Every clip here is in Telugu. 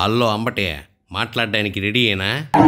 అల్లో అంబటే మాట్లాడడానికి రెడీయేనా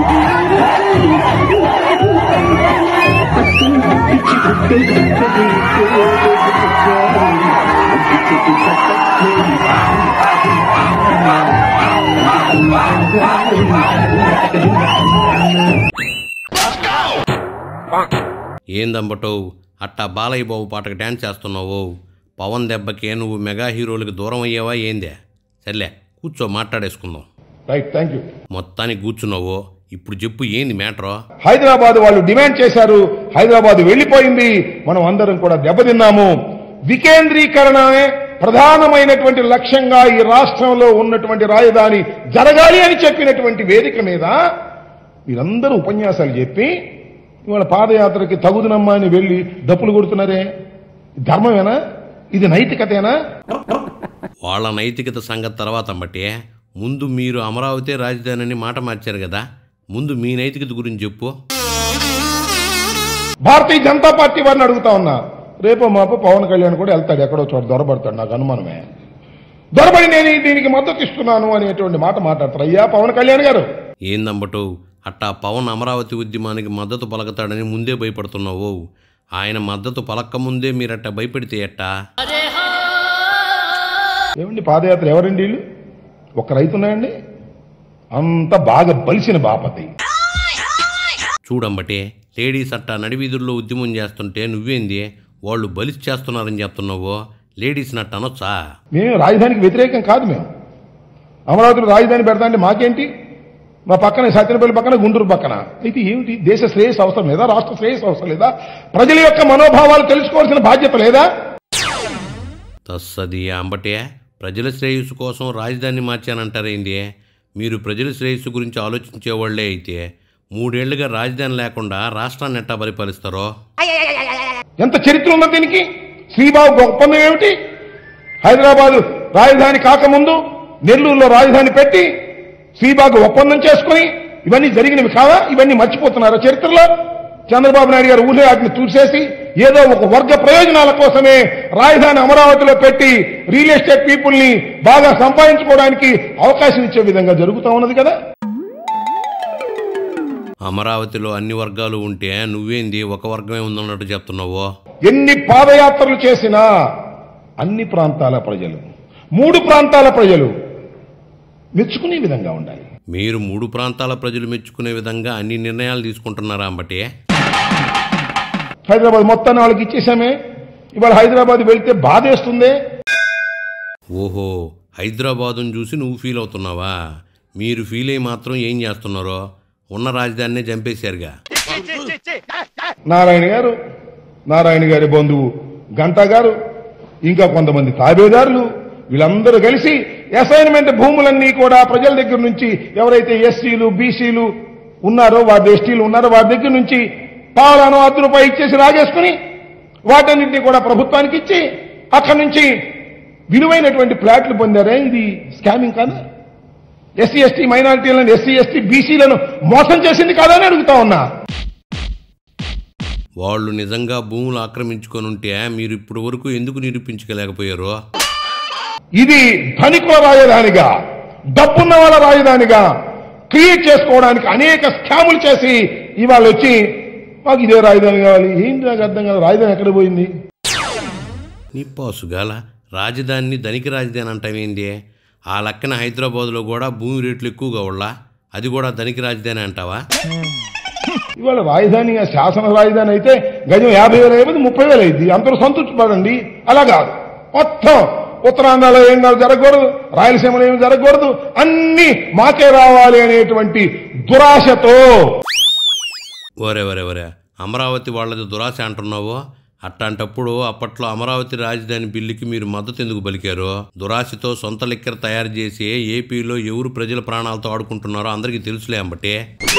ఏందంబటో అట్టా బాలయ్య బాబు పాటకు డ్యాన్స్ చేస్తున్నావు పవన్ దెబ్బకే నువ్వు మెగా హీరోలకు దూరం అయ్యావా ఏందే సర్లే కూర్చో మాట్లాడేసుకుందాం రైట్ థ్యాంక్ యూ మొత్తానికి కూర్చున్నావు ఇప్పుడు చెప్పు ఏంది మ్యాటరో హైదరాబాద్ వాళ్ళు డిమాండ్ చేశారు హైదరాబాద్ వెళ్ళిపోయింది మనం అందరం కూడా దెబ్బతిన్నాము వికేంద్రీకరణమే ప్రధానమైనటువంటి లక్ష్యంగా ఈ రాష్ట్రంలో ఉన్నటువంటి రాజధాని జరగాలి అని చెప్పినటువంటి వేదిక మీద మీరందరూ ఉపన్యాసాలు చెప్పి ఇవాళ పాదయాత్రకి తగుదునమ్మా అని వెళ్ళి డప్పులు కొడుతున్నారే ఇది ధర్మమేనా ఇది నైతికతేనా వాళ్ళ నైతికత సంగతి తర్వాత బట్టి ముందు మీరు అమరావతి రాజధాని అని మాట మార్చారు కదా ముందు మీ నైతికత గురించి చెప్పు భారతీయ జనతా పార్టీ వారిని అడుగుతా ఉన్నా రేపు మాపు పవన్ కళ్యాణ్ కూడా వెళ్తాడు ఎక్కడో చోట దొరబడతాడు నాకు అనుమానమే దొరబడి నేను దీనికి మద్దతు ఇస్తున్నాను అనేటువంటి మాట మాట్లాడతారు అయ్యా పవన్ కళ్యాణ్ గారు ఏందంబటు అట్టా పవన్ అమరావతి ఉద్యమానికి మద్దతు పలకతాడని ముందే భయపడుతున్నావు ఆయన మద్దతు పలక్క ముందే మీరట్ట భయపెడితే ఎట్టా ఏమండి పాదయాత్ర ఎవరండి వీళ్ళు ఒక రైతున్నాయండి అంత బాగా బలిసిన బాపతి చూడంబటే లేడీస్ అట్టా నడివీధుల్లో ఉద్యమం చేస్తుంటే నువ్వేంది వాళ్ళు బలిసి చేస్తున్నారని చెప్తున్నావు లేడీస్ నట్టు అనొచ్చా మేము రాజధానికి వ్యతిరేకం కాదు మేము అమరావతిలో రాజధాని పెడతా అంటే మాకేంటి మా పక్కన సత్యనపల్లి పక్కన గుంటూరు పక్కన అయితే ఏమిటి దేశ శ్రేయస్ అవసరం లేదా రాష్ట్ర శ్రేయస్ అవసరం లేదా ప్రజల యొక్క మనోభావాలు తెలుసుకోవాల్సిన బాధ్యత లేదా తస్సది అంబటే ప్రజల శ్రేయస్సు కోసం రాజధాని మార్చానంటారేంది మీరు ప్రజల శ్రేయస్సు గురించి ఆలోచించేవాళ్లే అయితే మూడేళ్లుగా రాజధాని లేకుండా రాష్ట్రాన్ని ఎట్టా పరిపాలిస్తారో ఎంత చరిత్ర ఉందో దీనికి శ్రీబాబు ఒప్పందం ఏమిటి హైదరాబాదు రాజధాని కాకముందు నెల్లూరులో రాజధాని పెట్టి శ్రీబాబు ఒప్పందం చేసుకుని ఇవన్నీ జరిగినవి కావా ఇవన్నీ మర్చిపోతున్నారా చరిత్రలో చంద్రబాబు నాయుడు గారు ఊళ్ళో వాటిని చూసేసి ఏదో ఒక వర్గ ప్రయోజనాల కోసమే రాజధాని అమరావతిలో పెట్టి రియల్ ఎస్టేట్ పీపుల్ ని బాగా సంపాదించుకోవడానికి అవకాశం ఇచ్చే విధంగా జరుగుతా ఉన్నది కదా అమరావతిలో అన్ని వర్గాలు ఉంటే నువ్వేంది ఒక వర్గమే ఉందన్నట్టు చెప్తున్నావు ఎన్ని పాదయాత్రలు చేసినా అన్ని ప్రాంతాల ప్రజలు మూడు ప్రాంతాల ప్రజలు మెచ్చుకునే విధంగా ఉండాలి మీరు మూడు ప్రాంతాల ప్రజలు మెచ్చుకునే విధంగా అన్ని నిర్ణయాలు తీసుకుంటున్నారా అంబటే హైదరాబాద్ మొత్తాన్ని వాళ్ళకి ఇచ్చేసామే ఇవాళ హైదరాబాద్ వెళ్తే బాధేస్తుందే ఓహో హైదరాబాదును చూసి నువ్వు ఫీల్ అవుతున్నావా మీరు ఫీల్ అయ్యి మాత్రం ఏం చేస్తున్నారో ఉన్న రాజధానినే చంపేశారుగా నారాయణ గారు నారాయణ గారి బంధువు గంటా గారు ఇంకా కొంతమంది తాబేదారులు వీళ్ళందరూ కలిసి అసైన్మెంట్ భూములన్నీ కూడా ప్రజల దగ్గర నుంచి ఎవరైతే ఎస్సీలు బీసీలు ఉన్నారో వారి ఎస్టీలు ఉన్నారో వారి దగ్గర నుంచి పాలను అర్ధ రూపాయి ఇచ్చేసి లాగేసుకుని వాటన్నింటినీ కూడా ప్రభుత్వానికి ఇచ్చి అక్కడి నుంచి విలువైనటువంటి ప్లాట్లు పొందారే ఇది స్కామింగ్ కాదా ఎస్సీ ఎస్టీ మైనారిటీలను ఎస్సీ ఎస్టీ బీసీలను మోసం చేసింది కాదా అని అడుగుతా ఉన్నా వాళ్ళు నిజంగా భూములు ఆక్రమించుకొని ఉంటే మీరు ఇప్పటి వరకు ఎందుకు నిరూపించలేకపోయారు ఇది ధనికుల రాజధానిగా డబ్బున్న వాళ్ళ రాజధానిగా క్రియేట్ చేసుకోవడానికి అనేక స్కాములు చేసి ఇవాళ వచ్చి మాకు ఇదే రాజధాని కావాలి ఏంటి నాకు అర్థం కాదు రాజధాని ఎక్కడ పోయింది నిప్పాసుగాల రాజధానిని ధనిక రాజధాని అంటావేంది ఆ లెక్కన హైదరాబాద్లో కూడా భూమి రేట్లు ఎక్కువగా ఉళ్ళా అది కూడా ధనిక రాజధాని అంటావా ఇవాళ రాజధాని శాసన రాజధాని అయితే గజం యాభై వేలు అయిపోయింది ముప్పై వేలు అయింది అందరూ సంతృప్తి పడండి అలా కాదు మొత్తం ఉత్తరాంధ్రలో ఏం కాదు జరగకూడదు రాయలసీమలో ఏం జరగకూడదు అన్ని మాకే రావాలి అనేటువంటి దురాశతో ఒరే ఒరే ఒరే అమరావతి వాళ్ళది దురాశ అంటున్నావు అట్లాంటప్పుడు అప్పట్లో అమరావతి రాజధాని బిల్లుకి మీరు మద్దతు ఎందుకు పలికారు దురాశతో సొంత లిక్కర్ తయారు చేసి ఏపీలో ఎవరు ప్రజల ప్రాణాలతో ఆడుకుంటున్నారో అందరికీ తెలుసులే అంబటే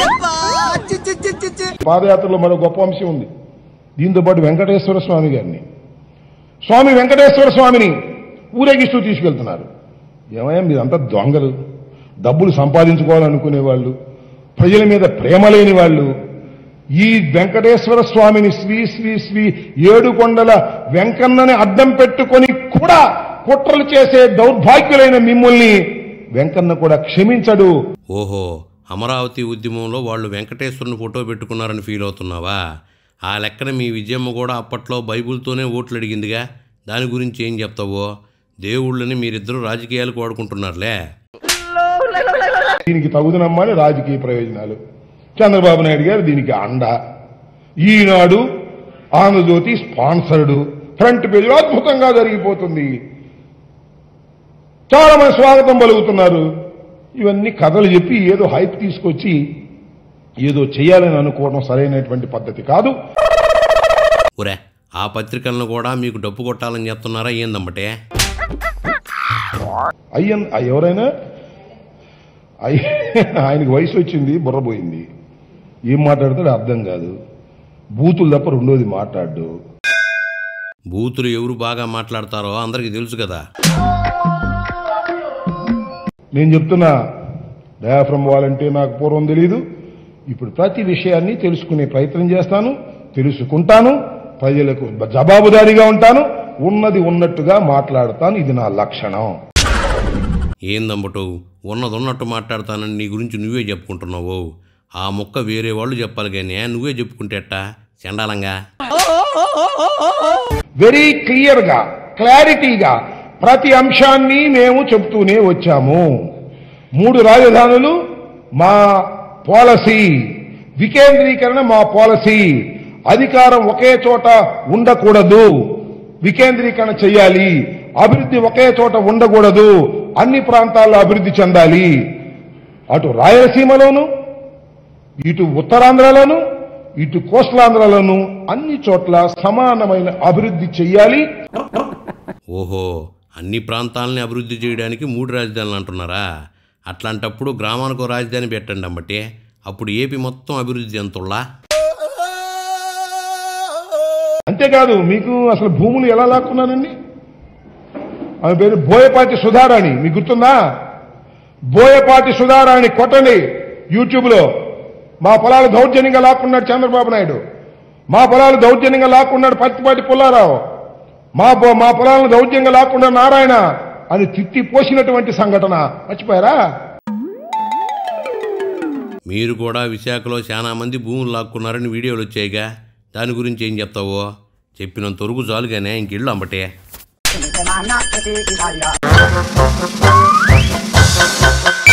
పాదయాత్రలో మరో గొప్ప అంశం ఉంది దీంతో పాటు వెంకటేశ్వర స్వామి గారిని స్వామి వెంకటేశ్వర స్వామిని ఊరేగిస్తూ తీసుకెళ్తున్నారు ఏమయ్యా మీరంతా దొంగలు డబ్బులు సంపాదించుకోవాలనుకునే వాళ్ళు ప్రజల మీద ప్రేమ లేని వాళ్ళు ఈ వెంకటేశ్వర స్వామిని శ్రీ శ్రీ శ్రీ ఏడుకొండల వెంకన్నని అడ్డం పెట్టుకొని కూడా కుట్రలు చేసే దౌర్భాగ్యులైన మిమ్మల్ని వెంకన్న కూడా క్షమించడు ఓహో అమరావతి ఉద్యమంలో వాళ్ళు వెంకటేశ్వరుని ఫోటో పెట్టుకున్నారని ఫీల్ అవుతున్నావా ఆ లెక్కన మీ విజయమ్మ కూడా అప్పట్లో బైబిల్తోనే ఓట్లు అడిగిందిగా దాని గురించి ఏం చెప్తావో దేవుళ్ళని మీరిద్దరూ రాజకీయాలకు వాడుకుంటున్నారులే దీనికి తగుదనమ్మని రాజకీయ ప్రయోజనాలు చంద్రబాబు నాయుడు గారు దీనికి అండ ఈనాడు ఆంధ్రజ్యోతి స్పాన్సర్డు ఫ్రంట్ పేజీలో అద్భుతంగా జరిగిపోతుంది చాలా మంది స్వాగతం పలుకుతున్నారు ఇవన్నీ కథలు చెప్పి ఏదో హైప్ తీసుకొచ్చి ఏదో చేయాలని అనుకోవడం సరైనటువంటి పద్ధతి కాదు ఒరే ఆ పత్రికలను కూడా మీకు డప్పు కొట్టాలని చెప్తున్నారా ఏందమ్మటే అయ్యన్ ఎవరైనా అయ్య ఆయనకి వయసు వచ్చింది బుర్రపోయింది ఏం మాట్లాడతాడో అర్థం కాదు బూతులు తప్ప రెండోది మాట్లాడు బూతులు ఎవరు బాగా మాట్లాడతారో అందరికీ తెలుసు కదా నేను చెప్తున్నా డయాఫ్రమ్ వాలంటే నాకు పూర్వం తెలియదు ఇప్పుడు ప్రతి విషయాన్ని తెలుసుకునే ప్రయత్నం చేస్తాను తెలుసుకుంటాను ప్రజలకు జవాబుదారీగా ఉంటాను ఉన్నది ఉన్నట్టుగా మాట్లాడతాను ఇది నా లక్షణం ఏందమ్మటో ఉన్నది ఉన్నట్టు మాట్లాడతానని నీ గురించి నువ్వే చెప్పుకుంటున్నావు ఆ మొక్క వేరే వాళ్ళు చెప్పాలి కానీ నువ్వే చెప్పుకుంటేట చండాలంగా వెరీ క్లియర్ గా క్లారిటీగా ప్రతి అంశాన్ని మేము చెప్తూనే వచ్చాము మూడు రాజధానులు మా పాలసీ వికేంద్రీకరణ మా పాలసీ అధికారం ఒకే చోట ఉండకూడదు వికేంద్రీకరణ చేయాలి అభివృద్ధి ఒకే చోట ఉండకూడదు అన్ని ప్రాంతాల్లో అభివృద్ధి చెందాలి అటు రాయలసీమలోను ఇటు ఉత్తరాంధ్రలోను ఇటు కోస్టలాంధ్రలోను అన్ని చోట్ల సమానమైన అభివృద్ధి చెయ్యాలి ఓహో అన్ని ప్రాంతాలని అభివృద్ధి చేయడానికి మూడు రాజధానులు అంటున్నారా అట్లాంటప్పుడు గ్రామానికి రాజధాని పెట్టండి అమ్మటే అప్పుడు ఏపీ మొత్తం అభివృద్ధి ఎంతుల్లా అంతేకాదు మీకు అసలు భూములు ఎలా లాక్కున్నానండి ఆమె పేరు బోయపాటి సుధారాణి మీకు గుర్తుందా బోయపాటి సుధారాణి కొట్టండి యూట్యూబ్ లో మా పొలాలు దౌర్జన్యంగా లాక్కున్నాడు చంద్రబాబు నాయుడు మా పొలాలు దౌర్జన్యంగా లాక్కున్నాడు పత్తిపాటి పుల్లారావు మా పొ- మా పొలాలను దౌర్జన్యంగా లాక్కున్నాడు నారాయణ అని తిట్టి పోసినటువంటి సంఘటన మర్చిపోయారా మీరు కూడా విశాఖలో చాలా మంది భూములు లాక్కున్నారని వీడియోలు వచ్చాయిగా దాని గురించి ఏం చెప్తావో చెప్పినంత వరకు చాలుగానే ఇంకెళ్ళు అంబటే Semana que te